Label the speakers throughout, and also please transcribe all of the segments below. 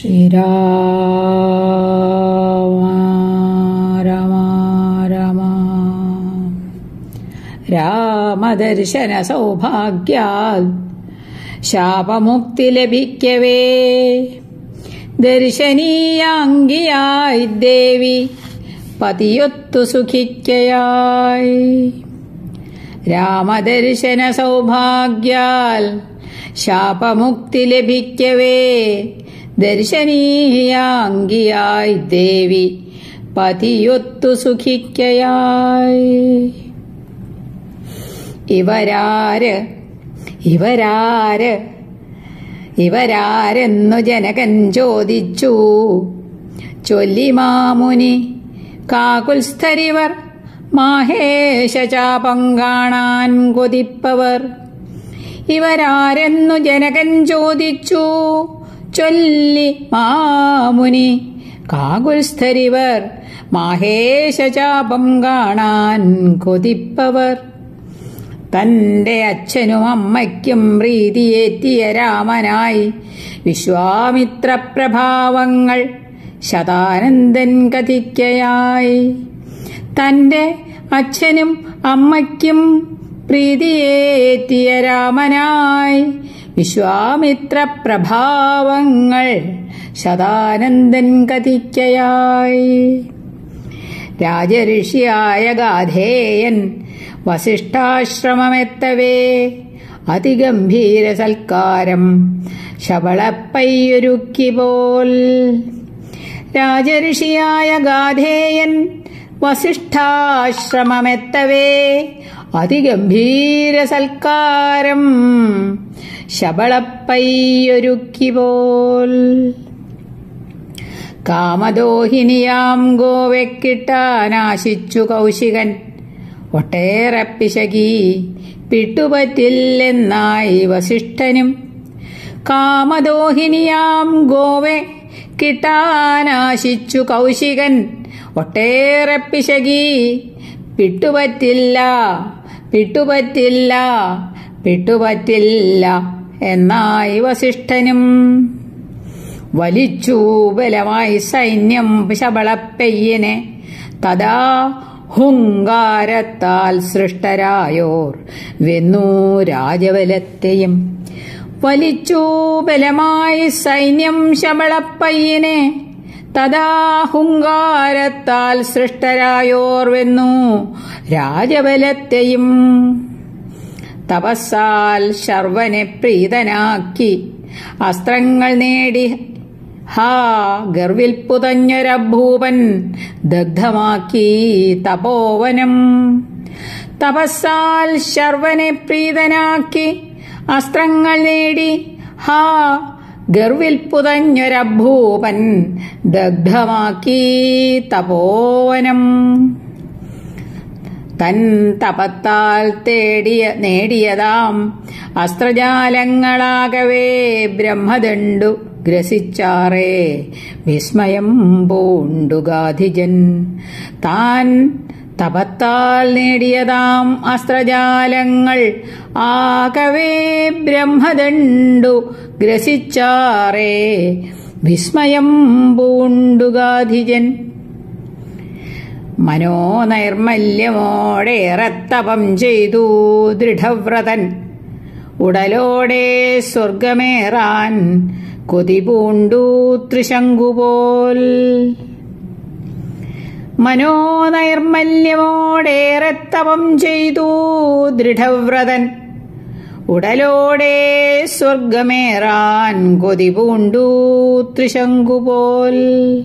Speaker 1: ശ്രീരാമ രമ രമ രാമദർശന സൗഭാഗ്യാൽ ശാപമുക്തി ലഭിക്കവേ ദർശനീയാംഗിയായി ദേവി പതിയൊത്തു സുഖിക്കയായി രാമദർശന സൗഭാഗ്യാൽ ശാപമുക്തി ലഭിക്കവേ ദർശനീയാംഗിയായി ദേവി പതിയൊത്തു സുഖിക്കയായി ഇവരാര് ഇവരാര് ഇവരാരെന്നു ജനകൻ ചോദിച്ചു ചൊല്ലി മാമുനി കാകുൽസ്ഥരിവർ മാഹേശചാപം കാണാൻ കൊതിപ്പവർ ഇവരാരെന്നു ജനകൻ ചോദിച്ചു ചൊല്ലി മാമുനി കാകുൽസ്ഥരിവർ മാഹേശചാപം കാണാൻ കൊതിപ്പവർ തന്റെ അച്ഛനും അമ്മയ്ക്കും പ്രീതിയേറ്റിയ രാമനായി വിശ്വാമിത്ര പ്രഭാവങ്ങൾ ശതാനന്ദൻ കഥിക്കയായി തന്റെ അച്ഛനും അമ്മയ്ക്കും പ്രീതിയേറ്റിയ രാമനായി വിശ്വാമിത്ര പ്രഭാവങ്ങൾ ശതാനന്ദൻ കഥിക്കയായി രാജഋഷിയായ ഗാധേയൻ വസിഷ്ഠാശ്രമമെത്തവേ അതിഗംഭീര സൽക്കാരം ശബളപ്പയ്യൊരുക്കി പോൽ രാജഋഷിയായ ഗാധേയൻ വസിഷ്ഠാശ്രമമെത്തവേ അതിഗംഭീര സൽക്കാരം ശബളപ്പയ്യൊരുക്കി പോൽ കാമദോഹിനിയാം ഗോവയ്ക്കിട്ടാനാശിച്ചു കൗശികൻ ഒട്ടേറെ പിശകി പിട്ടുപറ്റില്ലെന്നായി വസിഷ്ഠനും കാമദോഹിനിയാം ഗോവെ കിട്ടാനാശിച്ചു കൗശികൻ ഒട്ടേറെ പിശകി പിട്ടുപറ്റില്ല പിട്ടുപറ്റില്ല പിട്ടുപറ്റില്ല എന്നായി വസിഷ്ഠനും വലിച്ചു ബലമായി സൈന്യം ശബളപ്പെയ്യനെ തഥാ ഹുങ്കാരത്താൽ സൃഷ്ടരായോർ വെന്നു രാജബലത്തെയും വലിച്ചു ബലമായി സൈന്യം ശബളപ്പയ്യനെ തഥാ ഹുങ്കാരത്താൽ സൃഷ്ടരായോർ വെന്നു രാജബലത്തെയും തപസ്സാൽ ശർവനെ പ്രീതനാക്കി അസ്ത്രങ്ങൾ നേടി ഹാ ഗർവിൽ പുതഞ്ഞൊരഭൂപൻ ദഗ്ധമാക്കി തപോവനം തപസ്സാൽ ശർവനെ പ്രീതനാക്കി അസ്ത്രങ്ങൾ നേടി ഹാ ഗർവിൽ പുതഞ്ഞൊരഭൂപൻ ദഗ്ധമാക്കി തപോവനം തൻ തപത്താൽ തേടിയ നേടിയതാം അസ്ത്രജാലങ്ങളാകവേ ബ്രഹ്മദണ്ഡു ഗ്രസിച്ചാറേ വിസ്മയം പൂണ്ടുഗാധിജൻ താൻ തപത്താൽ നേടിയതാം അസ്ത്രജാലങ്ങൾ ആകവേ ബ്രഹ്മദണ്ഡു ഗ്രസിച്ചാറേ വിസ്മയം പൂണ്ടുഗാധിജൻ മനോനൈർമല്യമോടേറെ തപം ചെയ്തു ദൃഢവ്രതൻ ഉടലോടെ സ്വർഗമേറാൻ കൊതിപൂണ്ടു ത്രിശങ്കുപോൽ മനോനൈർമല്യമോടേറെ തപം ചെയ്തു ദൃഢവ്രതൻ ഉടലോടെ സ്വർഗമേറാൻ കൊതിപൂണ്ടു ത്രിശങ്കുപോൽ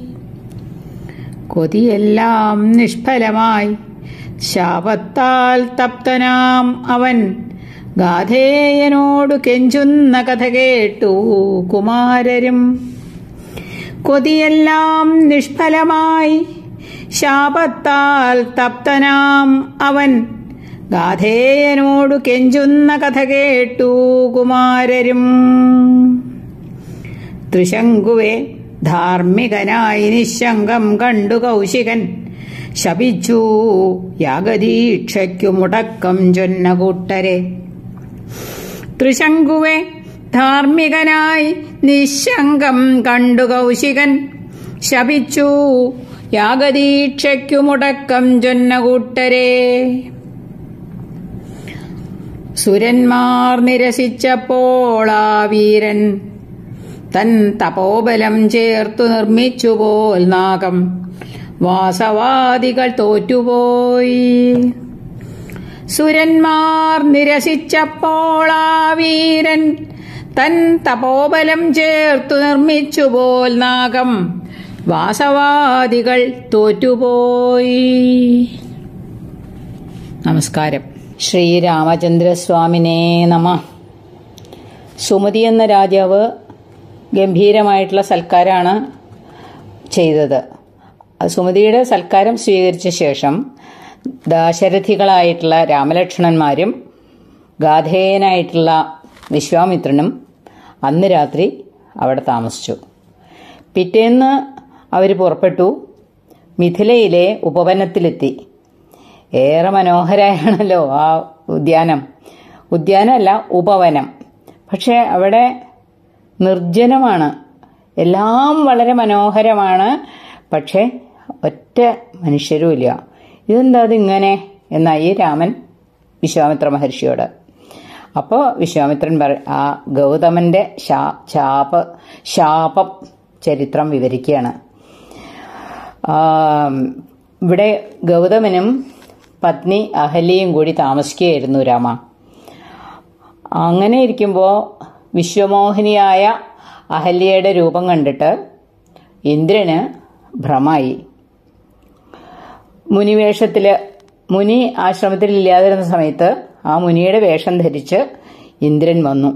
Speaker 1: കൊതിയെല്ലാം നിഷ്ഫലമായി ശാപത്താൽ തപ്തനാം അവൻ ഗാധേയനോടു കെഞ്ചുന്ന കഥ കേട്ടു കുമാരരും കൊതിയെല്ലാം നിഷ്ഫലമായി ശാപത്താൽ തപ്തനാം അവൻ ഗാധേയനോടു കെഞ്ചുന്ന കഥ കേട്ടു കുമാരരും ത്രിശങ്കുവെ ധാർമ്മികനായി നിശങ്കം കണ്ടു കൗശികൻ ശപിച്ചു യാഗദീക്ഷയ്ക്കു മുടക്കം ചൊന്ന കൂട്ടരെ ത്രിശങ്കുവെ ധാർമ്മികനായി നിശങ്കം കണ്ടു കൗശികൻ ശപിച്ചു യാഗദീക്ഷയ്ക്കു മുടക്കം ചൊന്നകൂട്ടരെ സുരന്മാർ നിരസിച്ചപ്പോൾ ആ വീരൻ തൻ തപോബലം ചേർത്തു നിർമ്മിച്ചു പോൽ നാഗം വാസവാദികൾ തോറ്റുപോയി സുരന്മാർ നിരസിച്ചപ്പോൾ ആ വീരൻ തൻ തപോബലം ചേർത്തു നിർമ്മിച്ചു പോൽ നാഗം വാസവാദികൾ തോറ്റുപോയി നമസ്കാരം ശ്രീരാമചന്ദ്രസ്വാമിനേ നമ സുമതി എന്ന രാജാവ് ഗംഭീരമായിട്ടുള്ള സൽക്കാരാണ് ചെയ്തത് സുമതിയുടെ സൽക്കാരം സ്വീകരിച്ച ശേഷം ദാശരഥികളായിട്ടുള്ള രാമലക്ഷ്മണന്മാരും ഗാധേയനായിട്ടുള്ള വിശ്വാമിത്രനും അന്ന് രാത്രി അവിടെ താമസിച്ചു പിറ്റേന്ന് അവർ പുറപ്പെട്ടു മിഥിലയിലെ ഉപവനത്തിലെത്തി ഏറെ മനോഹരമാണല്ലോ ആ ഉദ്യാനം ഉദ്യാനമല്ല ഉപവനം പക്ഷെ അവിടെ നിർജ്ജനമാണ് എല്ലാം വളരെ മനോഹരമാണ് പക്ഷെ ഒറ്റ മനുഷ്യരുമില്ല ഇതെന്താ അതിങ്ങനെ എന്നായി രാമൻ വിശ്വാമിത്ര മഹർഷിയോട് അപ്പോൾ വിശ്വാമിത്രൻ പറ ആ ഗൗതമന്റെ ശാപ ശാപം ചരിത്രം വിവരിക്കുകയാണ് ഇവിടെ ഗൗതമനും പത്നി അഹല്യയും കൂടി താമസിക്കുകയായിരുന്നു രാമ അങ്ങനെ ഇരിക്കുമ്പോൾ വിശ്വമോഹിനിയായ അഹല്യയുടെ രൂപം കണ്ടിട്ട് ഇന്ദ്രന് ഭ്രമായി മുനിവേഷത്തിൽ മുനി ആശ്രമത്തിൽ ഇല്ലാതിരുന്ന സമയത്ത് ആ മുനിയുടെ വേഷം ധരിച്ച് ഇന്ദ്രൻ വന്നു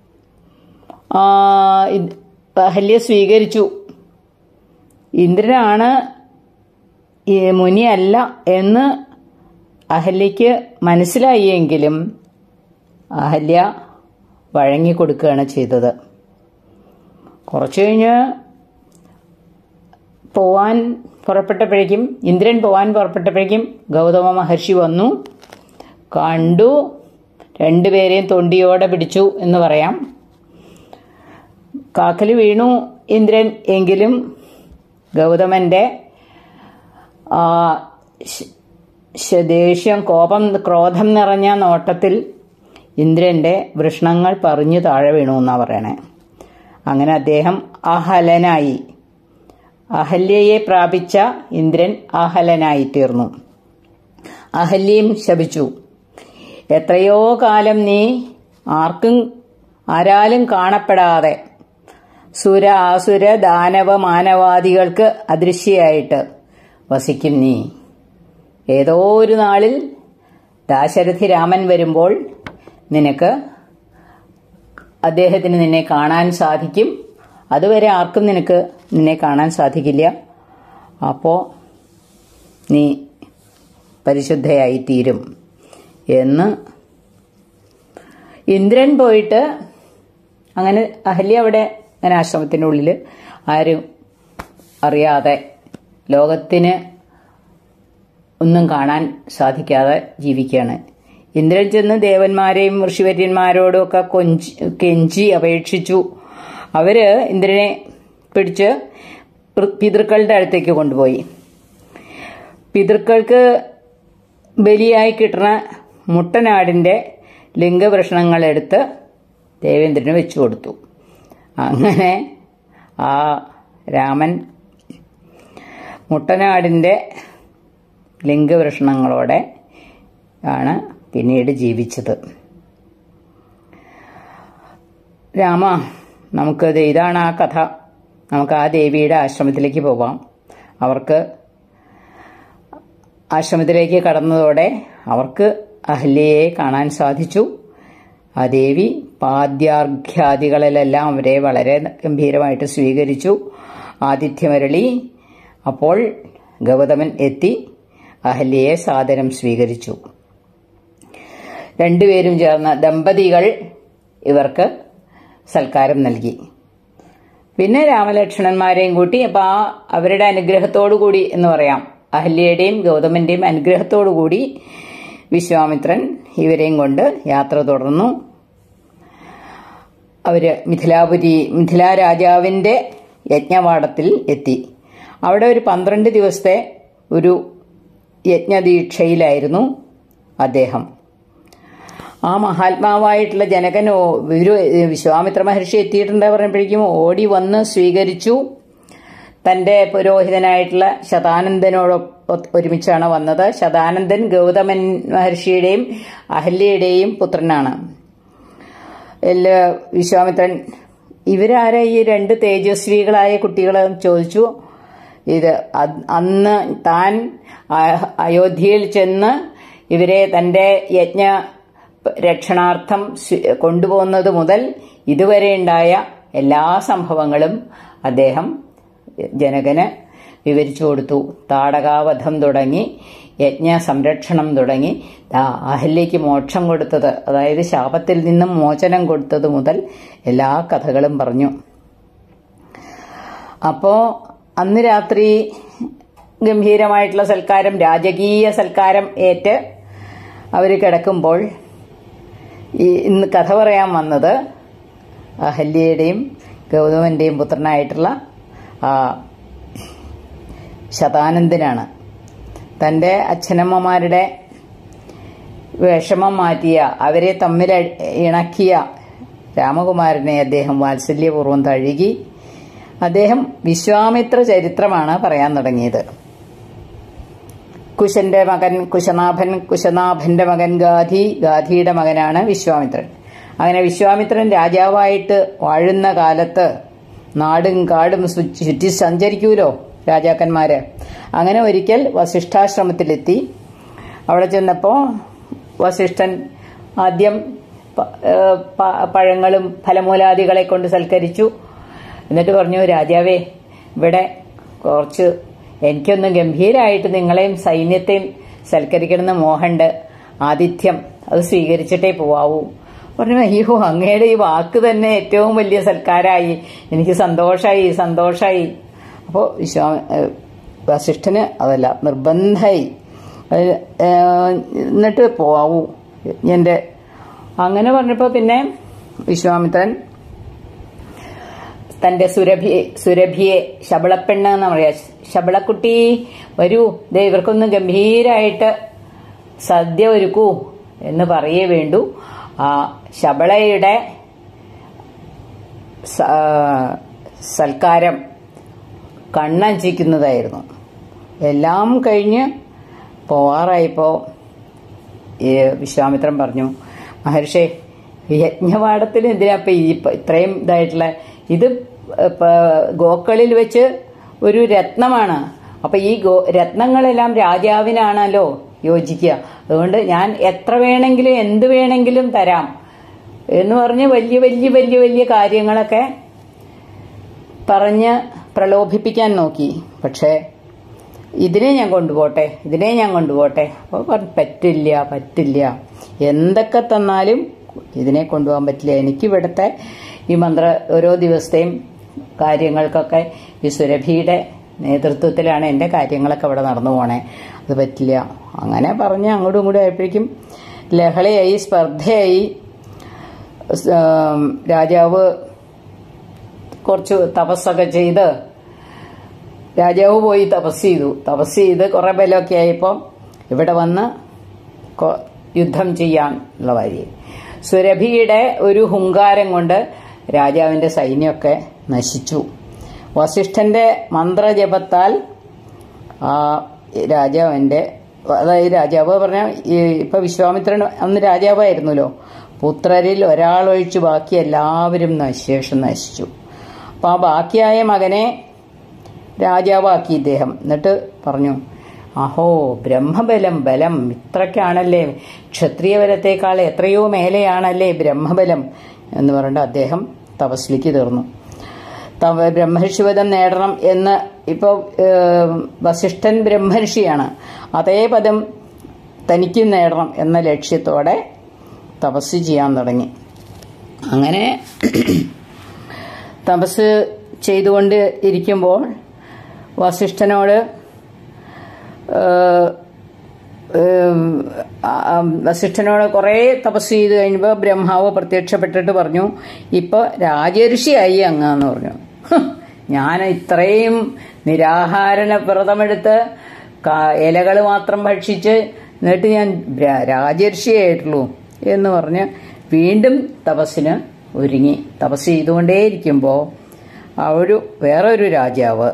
Speaker 1: അഹല്യ സ്വീകരിച്ചു ഇന്ദ്രനാണ് മുനിയല്ല എന്ന് അഹല്യയ്ക്ക് മനസ്സിലായെങ്കിലും അഹല്യ വഴങ്ങിക്കൊടുക്കുകയാണ് ചെയ്തത് കുറച്ചു കഴിഞ്ഞ് പോവാൻ പുറപ്പെട്ടപ്പോഴേക്കും ഇന്ദ്രൻ പോവാൻ പുറപ്പെട്ടപ്പോഴേക്കും ഗൗതമ മഹർഷി വന്നു കണ്ടു രണ്ടുപേരെയും തൊണ്ടിയോടെ പിടിച്ചു എന്ന് പറയാം കാക്കല് വീണു ഇന്ദ്രൻ എങ്കിലും ഗൗതമന്റെ ദേഷ്യം കോപം ക്രോധം നിറഞ്ഞ നോട്ടത്തിൽ ഇന്ദ്രന്റെ വൃഷ്ണങ്ങൾ പറഞ്ഞു താഴെ വീണു എന്നാ പറയണേ അങ്ങനെ അദ്ദേഹം അഹലനായി അഹല്യയെ പ്രാപിച്ച ഇന്ദ്രൻ അഹലനായി തീർന്നു അഹല്യയും ശപിച്ചു എത്രയോ കാലം നീ ആർക്കും ആരാലും കാണപ്പെടാതെ സുര ആസുര ദാനവ മാനവാദികൾക്ക് അദൃശ്യയായിട്ട് വസിക്കും നീ ഏതോ ഒരു നാളിൽ ദാശരഥി രാമൻ വരുമ്പോൾ നിനക്ക് അദ്ദേഹത്തിന് നിന്നെ കാണാൻ സാധിക്കും അതുവരെ ആർക്കും നിനക്ക് നിന്നെ കാണാൻ സാധിക്കില്ല അപ്പോൾ നീ പരിശുദ്ധയായി തീരും എന്ന് ഇന്ദ്രൻ പോയിട്ട് അങ്ങനെ അഹല്യ അവിടെ അങ്ങനെ ആശ്രമത്തിൻ്റെ ഉള്ളിൽ ആരും അറിയാതെ ലോകത്തിന് ഒന്നും കാണാൻ സാധിക്കാതെ ജീവിക്കുകയാണ് ഇന്ദ്രൻ ചെന്ന് ദേവന്മാരെയും ഋഷിവര്യന്മാരോടും ഒക്കെ കൊഞ്ചി കെഞ്ചി അപേക്ഷിച്ചു അവര് ഇന്ദ്രനെ പിടിച്ച് പിതൃക്കളുടെ അടുത്തേക്ക് കൊണ്ടുപോയി പിതൃക്കൾക്ക് ബലിയായി കിട്ടുന്ന മുട്ടനാടിന്റെ ലിംഗവൃഷണങ്ങളെടുത്ത് ദേവേന്ദ്രന് വെച്ചു കൊടുത്തു അങ്ങനെ ആ രാമൻ മുട്ടനാടിന്റെ ലിംഗവൃഷണങ്ങളോടെ ആണ് പിന്നീട് ജീവിച്ചത് രാമ നമുക്കത് ഇതാണ് ആ കഥ നമുക്ക് ആ ദേവിയുടെ ആശ്രമത്തിലേക്ക് പോവാം അവർക്ക് ആശ്രമത്തിലേക്ക് കടന്നതോടെ അവർക്ക് അഹല്യയെ കാണാൻ സാധിച്ചു ആ ദേവി പാദ്യാർഘ്യാദികളിലെല്ലാം അവരെ വളരെ ഗംഭീരമായിട്ട് സ്വീകരിച്ചു ആതിഥ്യമരളി അപ്പോൾ ഗൗതമൻ എത്തി അഹല്യയെ സാദരം സ്വീകരിച്ചു രണ്ടുപേരും ചേർന്ന ദമ്പതികൾ ഇവർക്ക് സൽക്കാരം നൽകി പിന്നെ രാമലക്ഷ്മണന്മാരെയും കൂട്ടി അപ്പൊ ആ അവരുടെ അനുഗ്രഹത്തോടു കൂടി എന്ന് പറയാം അഹല്യയുടെയും ഗൗതമന്റെയും അനുഗ്രഹത്തോടു കൂടി വിശ്വാമിത്രൻ ഇവരെയും കൊണ്ട് യാത്ര തുടർന്നു അവര് മിഥിലാപുരി മിഥില രാജാവിന്റെ യജ്ഞവാടത്തിൽ എത്തി അവിടെ ഒരു പന്ത്രണ്ട് ദിവസത്തെ ഒരു യജ്ഞദീക്ഷയിലായിരുന്നു അദ്ദേഹം ആ മഹാത്മാവായിട്ടുള്ള ജനകനോ ഒരു വിശ്വാമിത്ര മഹർഷി എത്തിയിട്ടുണ്ടാ പറഞ്ഞപ്പോഴേക്കും ഓടി വന്ന് സ്വീകരിച്ചു തന്റെ പുരോഹിതനായിട്ടുള്ള ശതാനന്ദനോട് ഒരുമിച്ചാണ് വന്നത് ശതാനന്ദൻ ഗൗതമൻ മഹർഷിയുടെയും അഹല്യയുടെയും പുത്രനാണ് എല്ലാ വിശ്വാമിത്രൻ ഇവരാരെ ഈ രണ്ട് തേജസ്വികളായ കുട്ടികളെ ചോദിച്ചു ഇത് അന്ന് താൻ അയോധ്യയിൽ ചെന്ന് ഇവരെ തന്റെ യജ്ഞ രക്ഷണാർത്ഥം കൊണ്ടുപോകുന്നത് മുതൽ ഇതുവരെ ഉണ്ടായ എല്ലാ സംഭവങ്ങളും അദ്ദേഹം ജനകന് വിവരിച്ചു കൊടുത്തു താടകാവധം തുടങ്ങി യജ്ഞ സംരക്ഷണം തുടങ്ങി അഹല്യയ്ക്ക് മോക്ഷം കൊടുത്തത് അതായത് ശാപത്തിൽ നിന്നും മോചനം കൊടുത്തത് മുതൽ എല്ലാ കഥകളും പറഞ്ഞു അപ്പോ അന്ന് രാത്രി ഗംഭീരമായിട്ടുള്ള സൽക്കാരം രാജകീയ സൽക്കാരം ഏറ്റ് അവർ കിടക്കുമ്പോൾ ഈ ഇന്ന് കഥ പറയാൻ വന്നത് അഹല്യയുടെയും ഗൗതമന്റെയും പുത്രനായിട്ടുള്ള ആ ശതാനന്ദനാണ് തന്റെ അച്ഛനമ്മമാരുടെ വിഷമം മാറ്റിയ അവരെ തമ്മിൽ ഇണക്കിയ രാമകുമാരനെ അദ്ദേഹം വാത്സല്യപൂർവ്വം തഴുകി അദ്ദേഹം വിശ്വാമിത്ര ചരിത്രമാണ് പറയാൻ തുടങ്ങിയത് കുശന്റെ മകൻ കുശനാഭൻ കുശനാഭന്റെ മകൻ ഗാധി ഗാധിയുടെ മകനാണ് വിശ്വാമിത്രൻ അങ്ങനെ വിശ്വാമിത്രൻ രാജാവായിട്ട് വാഴുന്ന കാലത്ത് നാടും കാടും ചുറ്റി സഞ്ചരിക്കൂലോ രാജാക്കന്മാര് അങ്ങനെ ഒരിക്കൽ വസിഷ്ഠാശ്രമത്തിലെത്തി അവിടെ ചെന്നപ്പോ വസിഷ്ഠൻ ആദ്യം പഴങ്ങളും ഫലമൂലാദികളെ കൊണ്ട് സൽക്കരിച്ചു എന്നിട്ട് പറഞ്ഞു രാജാവേ ഇവിടെ കുറച്ച് എനിക്കൊന്ന് ഗംഭീരമായിട്ട് നിങ്ങളെയും സൈന്യത്തെയും സൽക്കരിക്കണമെന്ന് മോഹമുണ്ട് ആതിഥ്യം അത് സ്വീകരിച്ചിട്ടേ പോവാവൂ പറഞ്ഞു അയ്യോ അങ്ങയുടെ ഈ വാക്ക് തന്നെ ഏറ്റവും വലിയ സൽക്കാരായി എനിക്ക് സന്തോഷായി സന്തോഷായി അപ്പോൾ വിശ്വാ വസിഷ്ഠന് അതല്ല നിർബന്ധമായി എന്നിട്ട് പോവാവൂ എൻ്റെ അങ്ങനെ പറഞ്ഞപ്പോൾ പിന്നെ വിശ്വാമിത്രൻ തന്റെ സുരഭി സുരഭിയെ ശബളപ്പെണ്ണ് എന്ന് പറയാ ശബളക്കുട്ടി വരൂ ദേ ഇവർക്കൊന്ന് ഗംഭീരായിട്ട് സദ്യ ഒരുക്കൂ എന്ന് പറയേ വേണ്ടു ആ ശബളയുടെ സൽക്കാരം കണ്ണഞ്ചിക്കുന്നതായിരുന്നു എല്ലാം കഴിഞ്ഞ് പോവാറായപ്പോ വിശ്വാമിത്രൻ പറഞ്ഞു മഹർഷേ യജ്ഞപാഠത്തിന് എന്തിനാ ഇപ്പൊ ഈ ഇത്രയും ഇതായിട്ടുള്ള ഇത് ഗോക്കളിൽ വെച്ച് ഒരു രത്നമാണ് അപ്പൊ ഈ ഗോ രത്നങ്ങളെല്ലാം രാജാവിനാണല്ലോ യോജിക്കുക അതുകൊണ്ട് ഞാൻ എത്ര വേണമെങ്കിലും എന്ത് വേണമെങ്കിലും തരാം എന്ന് പറഞ്ഞ് വലിയ വലിയ വലിയ വലിയ കാര്യങ്ങളൊക്കെ പറഞ്ഞ് പ്രലോഭിപ്പിക്കാൻ നോക്കി പക്ഷേ ഇതിനെ ഞാൻ കൊണ്ടുപോട്ടെ ഇതിനെ ഞാൻ കൊണ്ടുപോട്ടെ അപ്പോൾ പറഞ്ഞു പറ്റില്ല പറ്റില്ല എന്തൊക്കെ തന്നാലും ഇതിനെ കൊണ്ടുപോകാൻ പറ്റില്ല എനിക്ക് ഇവിടുത്തെ ഈ മന്ത്ര ഓരോ ദിവസത്തെയും കാര്യങ്ങൾക്കൊക്കെ ഈ സുരഭിയുടെ നേതൃത്വത്തിലാണ് എൻ്റെ കാര്യങ്ങളൊക്കെ ഇവിടെ നടന്നു പോണേ അത് പറ്റില്ല അങ്ങനെ പറഞ്ഞ് അങ്ങോട്ടും ഇങ്ങോട്ടും ആയപ്പോഴേക്കും ലഹളയായി സ്പർദ്ധയായി രാജാവ് കുറച്ച് തപസ്സൊക്കെ ചെയ്ത് രാജാവ് പോയി തപസ് ചെയ്തു തപസ് ചെയ്ത് കുറെ ബലമൊക്കെ ആയപ്പോൾ ഇവിടെ വന്ന് യുദ്ധം ചെയ്യാനുള്ള വഴി സുരഭിയുടെ ഒരു ഹുങ്കാരം കൊണ്ട് രാജാവിന്റെ സൈന്യമൊക്കെ നശിച്ചു വസിഷ്ഠന്റെ മന്ത്രജപത്താൽ ആ രാജാവിന്റെ അതായത് രാജാവ് പറഞ്ഞ ഇപ്പൊ വിശ്വാമിത്രൻ അന്ന് രാജാവായിരുന്നല്ലോ പുത്രരിൽ ഒരാളൊഴിച്ച് ബാക്കി എല്ലാവരും ശേഷം നശിച്ചു അപ്പൊ ആ ബാക്കിയായ മകനെ രാജാവാക്കി ഇദ്ദേഹം എന്നിട്ട് പറഞ്ഞു അഹോ ബ്രഹ്മബലം ബലം ഇത്രയ്ക്കാണല്ലേ ക്ഷത്രിയ ബലത്തേക്കാൾ എത്രയോ മേലെയാണല്ലേ ബ്രഹ്മബലം എന്ന് പറഞ്ഞിട്ട് അദ്ദേഹം തപസ്സിലേക്ക് തീർന്നു തവ ബ്രഹ്മർഷിപദം നേടണം എന്ന് ഇപ്പോൾ വസിഷ്ഠൻ ബ്രഹ്മർഷിയാണ് അതേ പദം തനിക്ക് നേടണം എന്ന ലക്ഷ്യത്തോടെ തപസ് ചെയ്യാൻ തുടങ്ങി അങ്ങനെ തപസ് ചെയ്തുകൊണ്ട് ഇരിക്കുമ്പോൾ വസിഷ്ഠനോട് ഏം, ആ, ആ, വസിഷ്ഠനോട് കുറേ തപസ് ചെയ്ത് കഴിഞ്ഞപ്പോൾ ബ്രഹ്മാവ് പ്രത്യക്ഷപ്പെട്ടിട്ട് പറഞ്ഞു ഇപ്പൊ രാജർഷിയായി അങ്ങാന്ന് പറഞ്ഞു ഹ്, ഞാൻ ഇത്രയും നിരാഹാരണ വ്രതമെടുത്ത് ഇലകൾ മാത്രം ഭക്ഷിച്ച് എന്നിട്ട് ഞാൻ ര- രാജർഷിയായിട്ടുള്ളൂ എന്ന് പറഞ്ഞ് വീണ്ടും തപസ്സിന് ഒരുങ്ങി തപസ് ചെയ്തുകൊണ്ടേയിരിക്കുമ്പോൾ ആ ഒരു വേറെ ഒരു രാജാവ്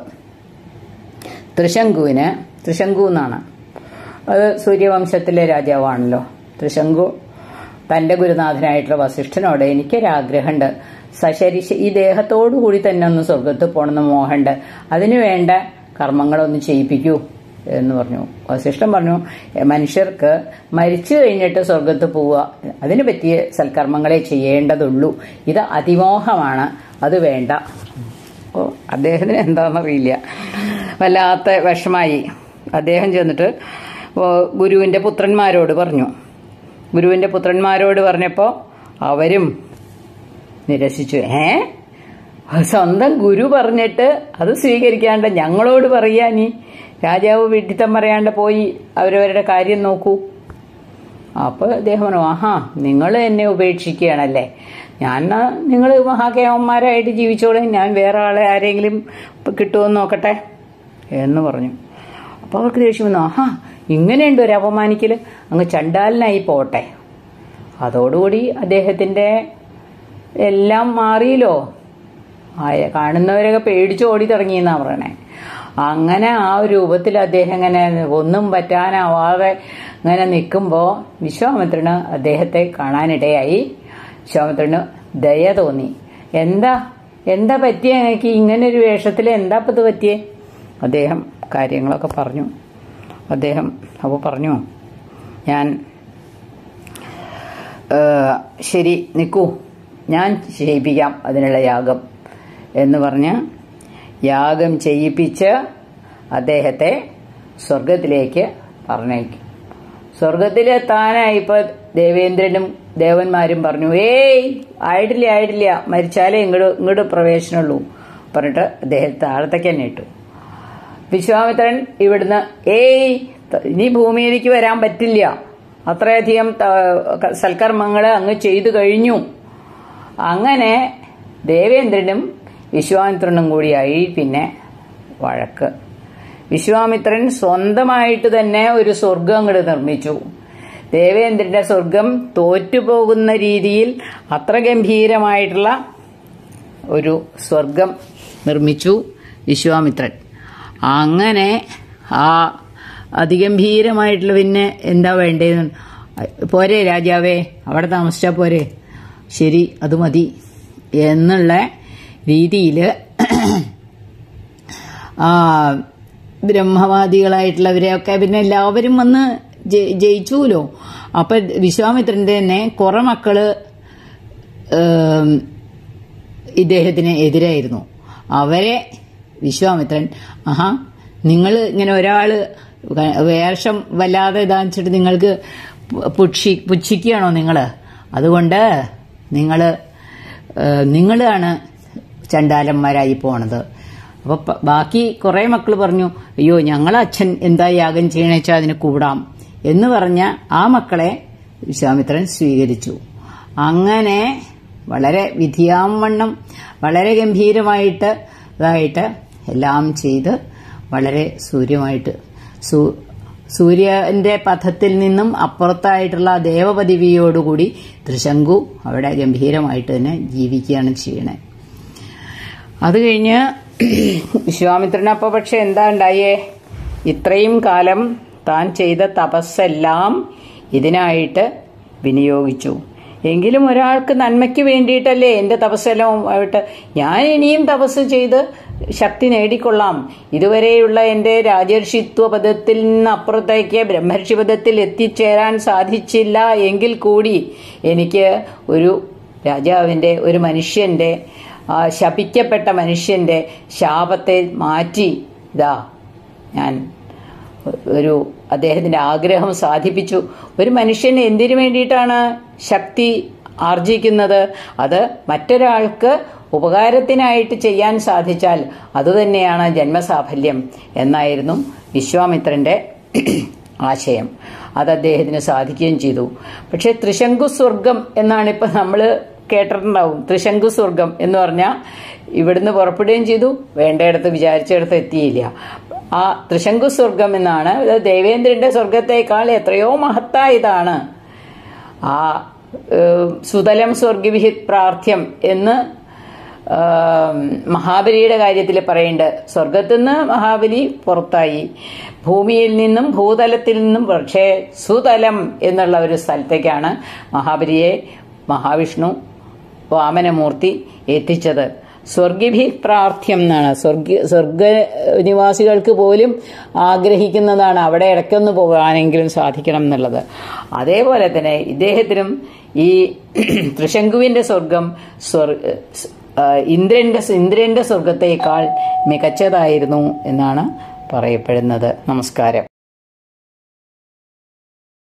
Speaker 1: ത്രിശങ്കുവിന് ത്രിശങ്കു എന്നാണ് അത് സൂര്യവംശത്തിലെ രാജാവാണല്ലോ ത്രിശങ്കു തന്റെ ഗുരുനാഥനായിട്ടുള്ള വസിഷ്ഠനോട് എനിക്കൊരാഗ്രഹമുണ്ട് സശരിശ ഈ ദേഹത്തോടു കൂടി തന്നെ ഒന്ന് സ്വർഗത്ത് പോകണമെന്ന് മോഹമുണ്ട് അതിനു വേണ്ട കർമ്മങ്ങളൊന്ന് ചെയ്യിപ്പിക്കൂ എന്ന് പറഞ്ഞു വസിഷ്ഠൻ പറഞ്ഞു "എ, മനുഷ്യർക്ക് മരിച്ചു കഴിഞ്ഞിട്ട് സ്വർഗത്ത് പോവുക അതിന് പറ്റിയ സൽക്കർമ്മങ്ങളെ ചെയ്യേണ്ടതുള്ളൂ ഇത് അതിമോഹമാണ് അത് വേണ്ട ഓ അദ്ദേഹത്തിന് എന്താണെന്നറിയില്ല വല്ലാത്ത വിഷമായി അദ്ദേഹം ചെന്നിട്ട് ഓ, ഗുരുവിന്റെ പുത്രന്മാരോട് പറഞ്ഞു ഗുരുവിന്റെ പുത്രന്മാരോട് പറഞ്ഞപ്പോൾ അവരും നിരസിച്ചു ഏ സ്വന്തം ഗുരു പറഞ്ഞിട്ട് അത് സ്വീകരിക്കാണ്ട് ഞങ്ങളോട് പറയാ നീ രാജാവ് വീട്ടിത്തം പറയാണ്ട് പോയി അവരവരുടെ കാര്യം നോക്കൂ അപ്പോൾ അദ്ദേഹം പറഞ്ഞു ആഹാ നിങ്ങൾ എന്നെ ഉപേക്ഷിക്കുകയാണല്ലേ ഞാൻ നിങ്ങൾ മഹാകേവന്മാരായിട്ട് ജീവിച്ചോളെ ഞാൻ വേറെ ആളെ ആരെങ്കിലും കിട്ടുമെന്ന് നോക്കട്ടെ എന്ന് പറഞ്ഞു അപ്പോൾ അവർക്ക് ദേഷ്യം വന്നു ആഹാ ഇങ്ങനെയുണ്ട് ഒരു അപമാനിക്കൽ അങ്ങ് ചണ്ടാലിനായി പോട്ടെ അതോടുകൂടി അദ്ദേഹത്തിൻ്റെ എല്ലാം മാറിയല്ലോ ആയ കാണുന്നവരൊക്കെ പേടിച്ച് ഓടി തുടങ്ങിയെന്നാ പറയണേ അങ്ങനെ ആ ഒരു രൂപത്തിൽ അദ്ദേഹം ഇങ്ങനെ ഒന്നും പറ്റാനാവാതെ ഇങ്ങനെ നിൽക്കുമ്പോൾ വിശ്വാമിത്രന് അദ്ദേഹത്തെ കാണാനിടയായി വിശ്വാമിത്രന് ദയ തോന്നി എന്താ എന്താ പറ്റിയ എനിക്ക് ഇങ്ങനെ ഒരു വേഷത്തിൽ എന്താ ഇപ്പം ഇത് പറ്റിയേ അദ്ദേഹം കാര്യങ്ങളൊക്കെ പറഞ്ഞു അദ്ദേഹം അപ്പോൾ പറഞ്ഞു ഞാൻ ഏ, ശരി നിൽക്കൂ ഞാൻ ചെയ്യിപ്പിക്കാം അതിനുള്ള യാഗം എന്ന് പറഞ്ഞ് യാഗം ചെയ്യിപ്പിച്ച് അദ്ദേഹത്തെ സ്വർഗത്തിലേക്ക് പറഞ്ഞയക്കും സ്വർഗത്തിലെത്താനായി ഇപ്പൊ ദേവേന്ദ്രനും ദേവന്മാരും പറഞ്ഞു ഏയ് ആയിട്ടില്ല ആയിട്ടില്ല മരിച്ചാലേ ഇങ്ങോട്ട് ഇങ്ങോട്ട് പ്രവേശനമുള്ളൂ പറഞ്ഞിട്ട് അദ്ദേഹത്തെ താഴത്തേക്ക് തന്നെ ഇട്ടു വിശ്വാമിത്രൻ ഇവിടുന്ന് ഏയ് ത- ഇനി ഭൂമിയിലേക്ക് വരാൻ പറ്റില്ല അത്രയധികം ത- സൽക്കർമ്മങ്ങൾ അങ്ങ് ചെയ്തു കഴിഞ്ഞു അങ്ങനെ ദേവേന്ദ്രനും വിശ്വാമിത്രനും കൂടിയായി പിന്നെ വഴക്ക് വിശ്വാമിത്രൻ സ്വന്തമായിട്ട് തന്നെ ഒരു സ്വർഗം അങ്ങോട്ട് നിർമ്മിച്ചു ദേവേന്ദ്രന്റെ സ്വർഗം തോറ്റുപോകുന്ന രീതിയിൽ അത്ര ഗംഭീരമായിട്ടുള്ള ഒരു സ്വർഗം നിർമ്മിച്ചു വിശ്വാമിത്രൻ അങ്ങനെ ആ അതിഗംഭീരമായിട്ടുള്ള പിന്നെ എന്താ വേണ്ടതെന്ന് പോരെ രാജാവേ അവിടെ താമസിച്ചാ പോരെ ശരി അത് മതി എന്നുള്ള രീതിയിൽ ആ ബ്രഹ്മവാദികളായിട്ടുള്ളവരെയൊക്കെ പിന്നെ എല്ലാവരും വന്ന് ജയി- ജയിച്ചുല്ലോ അപ്പൊ വിശ്വാമിത്രന്റെ തന്നെ കുറെ മക്കള് ഏം, ഇദ്ദേഹത്തിന് എതിരായിരുന്നു അവരെ വിശ്വാമിത്രൻ ആഹാ നിങ്ങൾ ഇങ്ങനെ ഒരാള് വേഷം വല്ലാതെ ഇതാച്ചിട്ട് നിങ്ങൾക്ക് പുക്ഷി പുച്ഛിക്കുകയാണോ നിങ്ങൾ അതുകൊണ്ട് നിങ്ങൾ നിങ്ങളാണ് ചണ്ടാലന്മാരായി പോണത് അപ്പൊ പ- ബാക്കി കുറെ മക്കൾ പറഞ്ഞു അയ്യോ ഞങ്ങളെ അച്ഛൻ എന്താ യാഗം ചെയ്യണേച്ചാ അതിന് കൂടാം എന്ന് പറഞ്ഞ ആ മക്കളെ വിശ്വാമിത്രൻ സ്വീകരിച്ചു അങ്ങനെ വളരെ വിധിയാവണ്ണം വളരെ ഗംഭീരമായിട്ട് ഇതായിട്ട് എല്ലാം ചെയ്ത് വളരെ സൂര്യമായിട്ട് സൂ- സൂര്യന്റെ പഥത്തിൽ നിന്നും അപ്പുറത്തായിട്ടുള്ള ദേവപദവിയോടുകൂടി ത്രിശങ്കു അവിടെ ഗംഭീരമായിട്ട് തന്നെ ജീവിക്കുകയാണ് ചെയ്യണേ അത് കഴിഞ്ഞ് വിശ്വാമിത്രൻ അപ്പൊ പക്ഷെ എന്താ ഉണ്ടായേ ഇത്രയും കാലം താൻ ചെയ്ത തപസ്സെല്ലാം ഇതിനായിട്ട് വിനിയോഗിച്ചു എങ്കിലും ഒരാൾക്ക് നന്മയ്ക്ക് വേണ്ടിയിട്ടല്ലേ എന്റെ തപസ്സെല്ലാം ആയിട്ട് ഞാൻ ഇനിയും തപസ് ചെയ്ത് ശക്തി നേടിക്കൊള്ളാം ഇതുവരെയുള്ള എന്റെ രാജർഷിത്വ പദത്തിൽ നിന്ന് അപ്പുറത്തേക്ക് ബ്രഹ്മർഷി പദത്തിൽ എത്തിച്ചേരാൻ സാധിച്ചില്ല എങ്കിൽ കൂടി എനിക്ക് ഒരു രാജാവിന്റെ ഒരു മനുഷ്യന്റെ ആ ശപിക്കപ്പെട്ട മനുഷ്യന്റെ ശാപത്തെ മാറ്റി ഇതാ ഞാൻ ഒരു അദ്ദേഹത്തിന്റെ ആഗ്രഹം സാധിപ്പിച്ചു ഒരു മനുഷ്യൻ എന്തിനു വേണ്ടിയിട്ടാണ് ശക്തി ആർജിക്കുന്നത് അത് മറ്റൊരാൾക്ക് ഉപകാരത്തിനായിട്ട് ചെയ്യാൻ സാധിച്ചാൽ അതുതന്നെയാണ് ജന്മസാഫല്യം എന്നായിരുന്നു വിശ്വാമിത്രന്റെ ആശയം അത് അദ്ദേഹത്തിന് സാധിക്കുകയും ചെയ്തു പക്ഷെ ത്രിശങ്കു സ്വർഗം എന്നാണ് ഇപ്പൊ നമ്മൾ കേട്ടിട്ടുണ്ടാവും ത്രിശങ്കു സ്വർഗം എന്ന് പറഞ്ഞാൽ ഇവിടുന്ന് പുറപ്പെടുകയും ചെയ്തു വേണ്ടയിടത്ത് വിചാരിച്ചിടത്ത് എത്തിയില്ല ആ ത്രിശങ്കു സ്വർഗം എന്നാണ് ഇത് ദേവേന്ദ്രന്റെ സ്വർഗത്തേക്കാൾ എത്രയോ മഹത്തായതാണ് ആ ഏഹ്, സുതലം സ്വർഗവിഹിത് പ്രാർത്ഥ്യം എന്ന് ആം, മഹാബലിയുടെ കാര്യത്തിൽ പറയുന്നുണ്ട് സ്വർഗത്തിൽ നിന്ന് മഹാബലി പുറത്തായി ഭൂമിയിൽ നിന്നും ഭൂതലത്തിൽ നിന്നും പക്ഷേ സുതലം എന്നുള്ള ഒരു സ്ഥലത്തേക്കാണ് മഹാബലിയെ മഹാവിഷ്ണു വാമനമൂർത്തി എത്തിച്ചത് സ്വർഗിഭി പ്രാർത്ഥ്യം എന്നാണ് സ്വർഗ സ്വർഗ നിവാസികൾക്ക് പോലും ആഗ്രഹിക്കുന്നതാണ് അവിടെ ഇടയ്ക്കൊന്ന് പോകാനെങ്കിലും സാധിക്കണം എന്നുള്ളത് അതേപോലെ തന്നെ ഇദ്ദേഹത്തിനും ഈ തൃശങ്കുവിന്റെ സ്വർഗം സ്വർ ആ, ഇന്ദ്രന്റെ ഇന്ദ്രന്റെ സ്വർഗത്തേക്കാൾ മികച്ചതായിരുന്നു എന്നാണ് പറയപ്പെടുന്നത് നമസ്കാരം